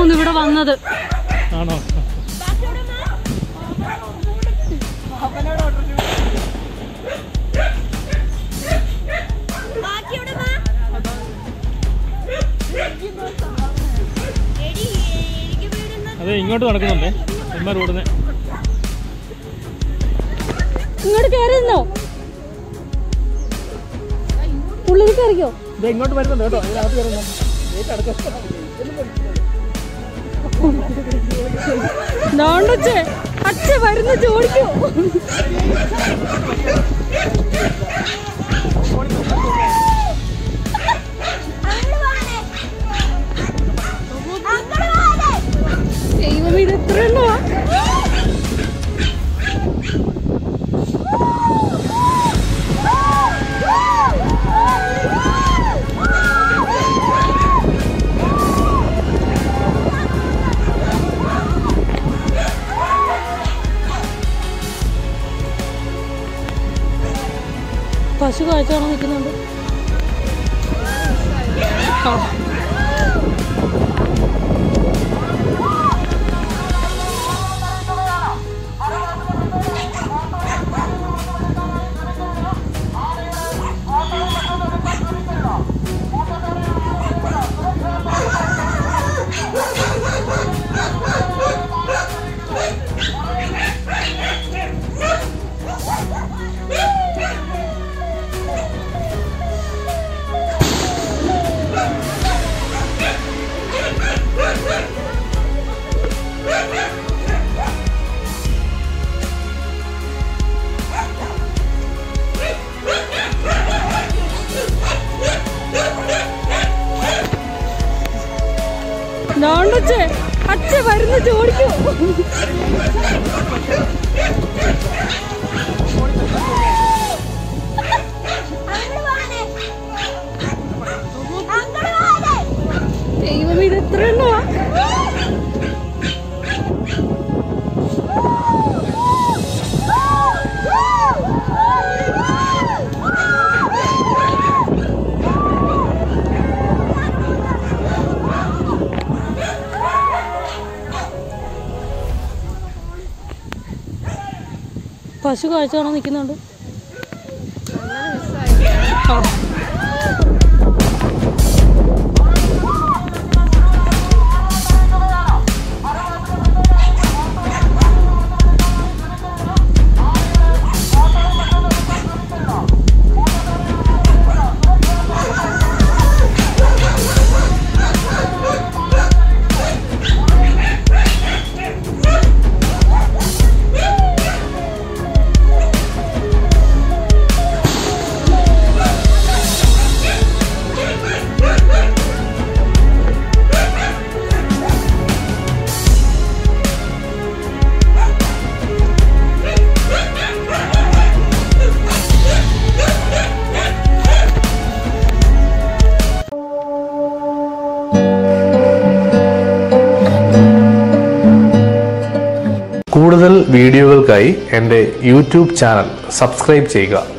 തോന്നുന്നു ഇവിടെ വന്നത് ആണോ അതെ ഇങ്ങോട്ട് നടക്കുന്നുണ്ട് എന്മാർ ഓടുന്നേ ഇങ്ങോട്ട് കയറിയിരുന്നോ ഉള്ളിൽ കയറിക്കോ ഇത് ഇങ്ങോട്ട് വരുന്നുണ്ട് കേട്ടോ ഇതിനകത്ത് കയറുന്നുണ്ട് ഗേറ്റ് അടച്ചോ നോണ്ടച്ചേ അച്ഛ വരുന്ന ചോദിക്കോ ദൈവം ഇത് എത്ര എണ്ണമാ പശു കാഴ്ച നിൽക്കുന്നുണ്ട് ആ. നോണ്ടച്ചേ അച്ഛ വരുന്ന ചോദിക്കോ ദൈവം ഇത് എത്ര എണ്ണമാ പശു കാഴ്ച കാണാൻ നിൽക്കുന്നുണ്ട് ആ. കൂടുതൽ വീഡിയോകൾക്കായി എൻ്റെ യൂട്യൂബ് ചാനൽ സബ്സ്ക്രൈബ് ചെയ്യുക